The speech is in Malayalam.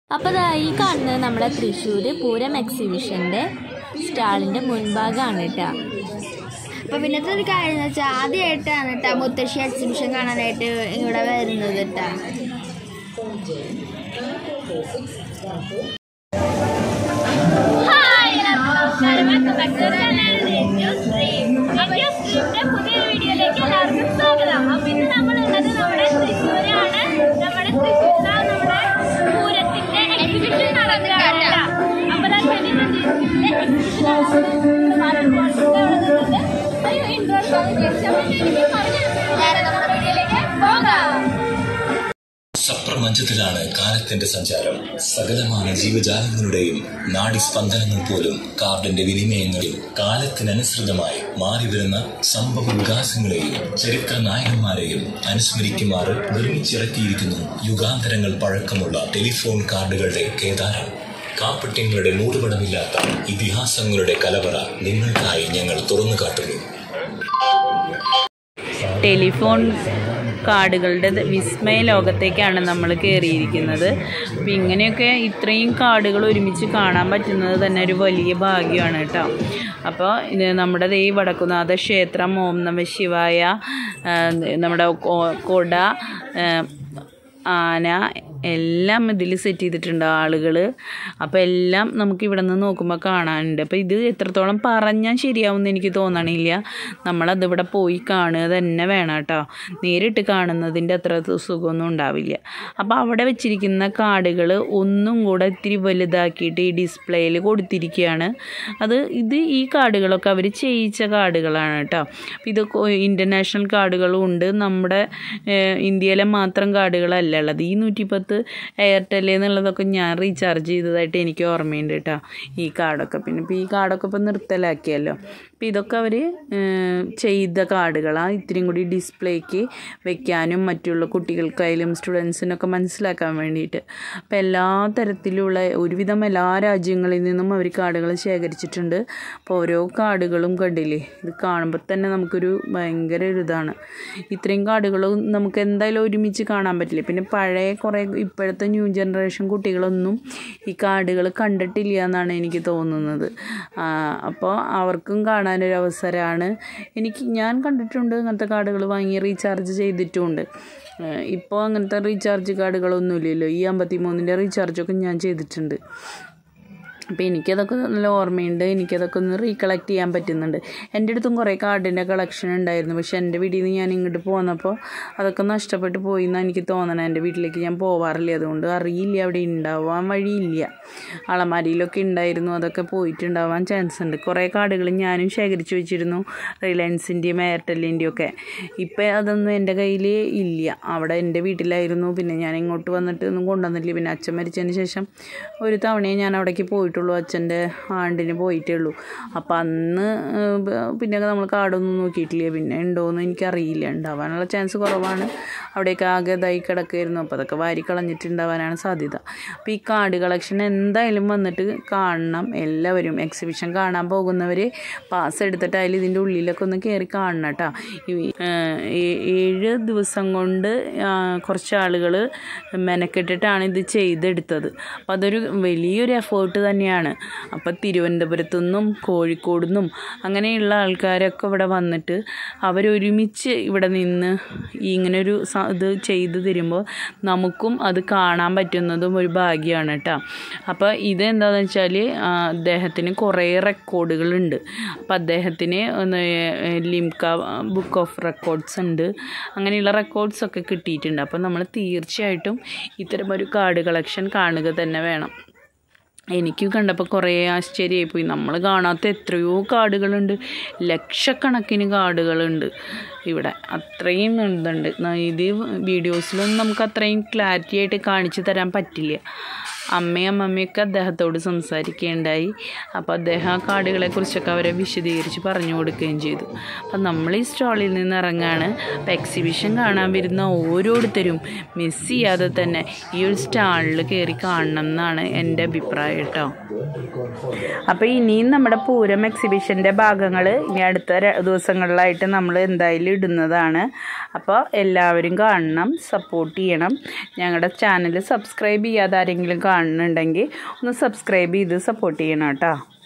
അപ്പോൾ ദാ ഈ കാണുന്നത് നമ്മുടെ തൃശ്ശൂർ പൂരം എക്സിബിഷൻ്റെ സ്റ്റാളിൻ്റെ മുൻഭാഗമാണ് കേട്ടോ അപ്പൊ പിന്നത്തെ ഒരു കാര്യം എന്ന് വെച്ചാൽ ആദ്യമായിട്ടാണ് കേട്ടോ മുത്തശ്ശി എക്സിബിഷൻ കാണാനായിട്ട് ഇവിടെ വരുന്നത് കേട്ടോ പുതിയൊരു വീഡിയോയിലേക്ക് എല്ലാവർക്കും സ്വാഗതം അപ്പൊ ഇന്ന് നമ്മൾ ഉള്ളത് നമ്മുടെ തൃശ്ശൂരാണ് നമ്മുടെ തൃശ്ശൂർ നമ്മുടെ പൂരത്തിന്റെ എക്സിബിഷൻ നടക്കുകയാണ് അപ്പൊ ഞാൻ എക്സിബിഷൻ ഒരു ഇൻട്രോ നേരെ നമ്മുടെ വീഡിയോയിലേക്ക് പോകാം സപ്രപഞ്ചത്തിലാണ് കാലത്തിന്റെ സഞ്ചാരം സകലമായ ജീവജാലങ്ങളുടെയും നാഡിസ്പന്ദനങ്ങൾ പോലും കാർഡിന്റെ വിനിമയങ്ങളിൽ കാലത്തിനനുസൃതമായി മാറിവരുന്ന സംഭവ വികാസങ്ങളെയും ചരിത്ര നായകന്മാരെയും അനുസ്മരിക്കുമാറ് നിർമ്മിച്ചിറക്കിയിരിക്കുന്നു യുഗാന്തരങ്ങൾ പഴക്കമുള്ള ടെലിഫോൺ കാർഡുകളുടെ കേദാരം കാപ്പട്യങ്ങളുടെ മൂടുപടമില്ലാത്ത ഇതിഹാസങ്ങളുടെ കലവറ നിങ്ങൾക്കായി ഞങ്ങൾ തുറന്നു കാട്ടുന്നു ടെലിഫോൺ കാർഡുകളുടെ വിസ്മയ ലോകത്തേക്കാണ് നമ്മൾ കയറിയിരിക്കുന്നത് അപ്പം ഇങ്ങനെയൊക്കെ ഇത്രയും കാർഡുകൾ ഒരുമിച്ച് കാണാൻ പറ്റുന്നത് തന്നെ ഒരു വലിയ ഭാഗ്യമാണ് കേട്ടോ അപ്പോൾ ഇത് നമ്മുടെ ദേ ഈ വടക്കുനാഥ ക്ഷേത്രം ഓം നമ ശിവായ ആ, നമ്മുടെ കൊ- കൊട ആ, ആന എല്ലാം ഇതിൽ സെറ്റ് ചെയ്തിട്ടുണ്ട് ആളുകൾ അപ്പോൾ എല്ലാം നമുക്ക് ഇവിടെ നിന്ന് നോക്കുമ്പോൾ കാണാനുണ്ട് അപ്പോൾ ഇത് എത്രത്തോളം പറഞ്ഞാൽ ശരിയാവുമെന്ന് എനിക്ക് തോന്നണില്ല നമ്മളത് ഇവിടെ പോയി കാണുക തന്നെ വേണം കേട്ടോ നേരിട്ട് കാണുന്നതിൻ്റെ അത്ര സുഖമൊന്നും ഉണ്ടാവില്ല അപ്പോൾ അവിടെ വെച്ചിരിക്കുന്ന കാർഡുകൾ ഒന്നും കൂടെ ഇത്തിരി വലുതാക്കിയിട്ട് ഈ ഡിസ്പ്ലേയിൽ കൊടുത്തിരിക്കുകയാണ് അത് ഇത് ഈ കാർഡുകളൊക്കെ അവർ ചെയ്യിച്ച കാർഡുകളാണ് കേട്ടോ അപ്പോൾ ഇത് ഇൻ്റർനാഷണൽ കാർഡുകളും ഉണ്ട് നമ്മുടെ ഏഹ്, ഇന്ത്യയിലെ മാത്രം കാർഡുകളല്ല ഉള്ളത് ഈ നൂറ്റിപ്പത്ത് എയർടെൽ എന്നുള്ളതൊക്കെ ഞാൻ റീചാർജ് ചെയ്തതായിട്ട് എനിക്ക് ഓർമ്മയുണ്ട് കേട്ടോ ഈ കാർഡൊക്കെ പിന്നെ ഇപ്പോൾ ഈ കാർഡൊക്കെ ഇപ്പോൾ നിർത്തലാക്കിയല്ലോ അപ്പോൾ ഇതൊക്കെ അവർ ചെയ്ത കാർഡുകളാണ് ഇത്തിരിയും കൂടി ഡിസ്പ്ലേക്ക് വെക്കാനും മറ്റുള്ള കുട്ടികൾക്കായാലും സ്റ്റുഡൻസിനൊക്കെ മനസ്സിലാക്കാൻ വേണ്ടിയിട്ട് അപ്പോൾ എല്ലാ തരത്തിലുള്ള ഒരുവിധം എല്ലാ രാജ്യങ്ങളിൽ നിന്നും അവർ കാർഡുകൾ ശേഖരിച്ചിട്ടുണ്ട് അപ്പോൾ ഓരോ കാർഡുകളും കണ്ടില്ലേ ഇത് കാണുമ്പോൾ തന്നെ നമുക്കൊരു ഭയങ്കര ഒരു ഇതാണ് ഇത്രയും കാർഡുകളും നമുക്ക് എന്തായാലും ഒരുമിച്ച് കാണാൻ പറ്റില്ല പിന്നെ പഴയ കുറേ ഇപ്പോഴത്തെ ന്യൂ ജനറേഷൻ കുട്ടികളൊന്നും ഈ കാർഡുകൾ കണ്ടിട്ടില്ല എന്നാണ് എനിക്ക് തോന്നുന്നത് ആ, അപ്പോൾ അവർക്കും കാണാനൊരു അവസരമാണ് എനിക്ക് ഞാൻ കണ്ടിട്ടുണ്ട് അങ്ങനത്തെ കാർഡുകൾ വാങ്ങി റീചാർജ് ചെയ്തിട്ടുമുണ്ട് ഇപ്പോൾ അങ്ങനത്തെ റീചാർജ് കാർഡുകളൊന്നുമില്ലല്ലോ ഈ അമ്പത്തി മൂന്നിൻ്റെ റീചാർജൊക്കെ ഞാൻ ചെയ്തിട്ടുണ്ട് അപ്പോൾ എനിക്കതൊക്കെ നല്ല ഓർമ്മയുണ്ട് എനിക്കതൊക്കെ ഒന്ന് റീകളക്ട് ചെയ്യാൻ പറ്റുന്നുണ്ട് എൻ്റെ അടുത്തും കുറേ കാർഡിൻ്റെ കളക്ഷൻ ഉണ്ടായിരുന്നു പക്ഷെ എൻ്റെ വീട്ടിൽ നിന്ന് ഞാൻ ഇങ്ങോട്ട് പോന്നപ്പോൾ അതൊക്കെ നഷ്ടപ്പെട്ട് പോയി എന്നാണ് എനിക്ക് തോന്നണം എൻ്റെ വീട്ടിലേക്ക് ഞാൻ പോവാറില്ല അതുകൊണ്ട് അറിയില്ല അവിടെ ഉണ്ടാവാൻ വഴിയില്ല അളമാരിയിലൊക്കെ ഉണ്ടായിരുന്നു അതൊക്കെ പോയിട്ടുണ്ടാവാൻ ചാൻസ് ഉണ്ട് കുറേ കാർഡുകൾ ഞാനും ശേഖരിച്ച് വെച്ചിരുന്നു റിലയൻസിൻ്റെയും എയർടെല്ലിൻ്റെയും ഒക്കെ ഇപ്പം അതൊന്നും എൻ്റെ കയ്യിൽ ഇല്ല അവിടെ എൻ്റെ വീട്ടിലായിരുന്നു പിന്നെ ഞാൻ ഇങ്ങോട്ട് വന്നിട്ട് ഒന്നും കൊണ്ടുവന്നിട്ടില്ല പിന്നെ അച്ഛൻ മരിച്ചതിന് ശേഷം ഒരു തവണയേ ഞാൻ അവിടേക്ക് പോയിട്ടുള്ളൂ അച്ഛൻ്റെ ആണ്ടിന് പോയിട്ടേ ഉള്ളൂ അപ്പം അന്ന് ഏഹ്, ബ- പിന്നെ നമ്മൾ കാർഡൊന്നും നോക്കിയിട്ടില്ല പിന്നെ ഉണ്ടോയെന്ന് എനിക്കറിയില്ല ഉണ്ടാവാനുള്ള ചാൻസ് കുറവാണ് അവിടെയൊക്കെ ആകെ ഇതായി കിടക്കുമായിരുന്നു അപ്പോൾ അതൊക്കെ വാരി കളഞ്ഞിട്ടുണ്ടാവാനാണ് സാധ്യത അപ്പോൾ ഈ കാർഡ് കളക്ഷൻ എന്തായാലും വന്നിട്ട് കാണണം എല്ലാവരും എക്സിബിഷൻ കാണാൻ പോകുന്നവർ പാസ് എടുത്തിട്ടായാലും ഇതിൻ്റെ ഉള്ളിലൊക്കെ ഒന്ന് കയറി കാണണം കേട്ടോ ഈ ഏഹ്, ഏ- ഏഴ് ദിവസം കൊണ്ട് ആ, കുറച്ച് ആളുകൾ മെനക്കെട്ടിട്ടാണ് ഇത് ചെയ്തെടുത്തത് അപ്പോൾ അതൊരു വലിയൊരു എഫേർട്ട് തന്നെയാണ് അപ്പോൾ തിരുവനന്തപുരത്തു നിന്നും കോഴിക്കോട് നിന്നും അങ്ങനെയുള്ള ആൾക്കാരൊക്കെ ഇവിടെ വന്നിട്ട് അവരൊരുമിച്ച് ഇവിടെ നിന്ന് ഈ ഇങ്ങനൊരു സ- ഇത് ചെയ്തു തരുമ്പോൾ നമുക്കും അത് കാണാൻ പറ്റുന്നതും ഒരു ഭാഗ്യമാണ് കേട്ടോ അപ്പോൾ ഇത് എന്താണെന്ന് വെച്ചാൽ അദ്ദേഹത്തിന് കുറേ റെക്കോർഡുകളുണ്ട് അപ്പോൾ അദ്ദേഹത്തിന് ഒന്ന് ലിംക ബുക്ക് ഓഫ് റെക്കോർഡ്സ് ഉണ്ട് അങ്ങനെയുള്ള റെക്കോർഡ്സ് ഒക്കെ കിട്ടിയിട്ടുണ്ട് അപ്പോൾ നമ്മൾ തീർച്ചയായിട്ടും ഇത്തരമൊരു കാർഡ് കളക്ഷൻ കാണുക തന്നെ വേണം എനിക്ക് കണ്ടപ്പോൾ കുറേ ആശ്ചര്യമായിപ്പോയി നമ്മൾ കാണാത്ത എത്രയോ കാർഡുകളുണ്ട് ലക്ഷക്കണക്കിന് കാർഡുകളുണ്ട് ഇവിടെ അത്രയും ഇതുണ്ട് ന- ഇത് വീഡിയോസിലൊന്നും നമുക്ക് അത്രയും ക്ലാരിറ്റി ആയിട്ട് കാണിച്ചു തരാൻ പറ്റില്ല അമ്മയും അമ്മമ്മയൊക്കെ അദ്ദേഹത്തോട് സംസാരിക്കുകയുണ്ടായി അപ്പോൾ അദ്ദേഹം ആ കാർഡുകളെക്കുറിച്ചൊക്കെ അവരെ വിശദീകരിച്ച് പറഞ്ഞു കൊടുക്കുകയും ചെയ്തു അപ്പം നമ്മൾ ഈ സ്റ്റാളിൽ നിന്ന് ഇറങ്ങാണ് അപ്പോൾ എക്സിബിഷൻ കാണാൻ വരുന്ന ഓരോരുത്തരും മിസ് ചെയ്യാതെ തന്നെ ഈ ഒരു സ്റ്റാളിൽ കയറി കാണണം എന്നാണ് എൻ്റെ അഭിപ്രായം കേട്ടോ അപ്പോൾ ഇനിയും നമ്മുടെ പൂരം എക്സിബിഷൻ്റെ ഭാഗങ്ങൾ ഇനി അടുത്ത ര- ദിവസങ്ങളിലായിട്ട് നമ്മൾ എന്തായാലും ഇടുന്നതാണ് അപ്പോൾ എല്ലാവരും കാണണം സപ്പോർട്ട് ചെയ്യണം ഞങ്ങളുടെ ചാനൽ സബ്സ്ക്രൈബ് ചെയ്യാതെ ആരെങ്കിലും കാണുന്നുണ്ടെങ്കിൽ ഒന്ന് സബ്സ്ക്രൈബ് ചെയ്ത് സപ്പോർട്ട് ചെയ്യണം കേട്ടോ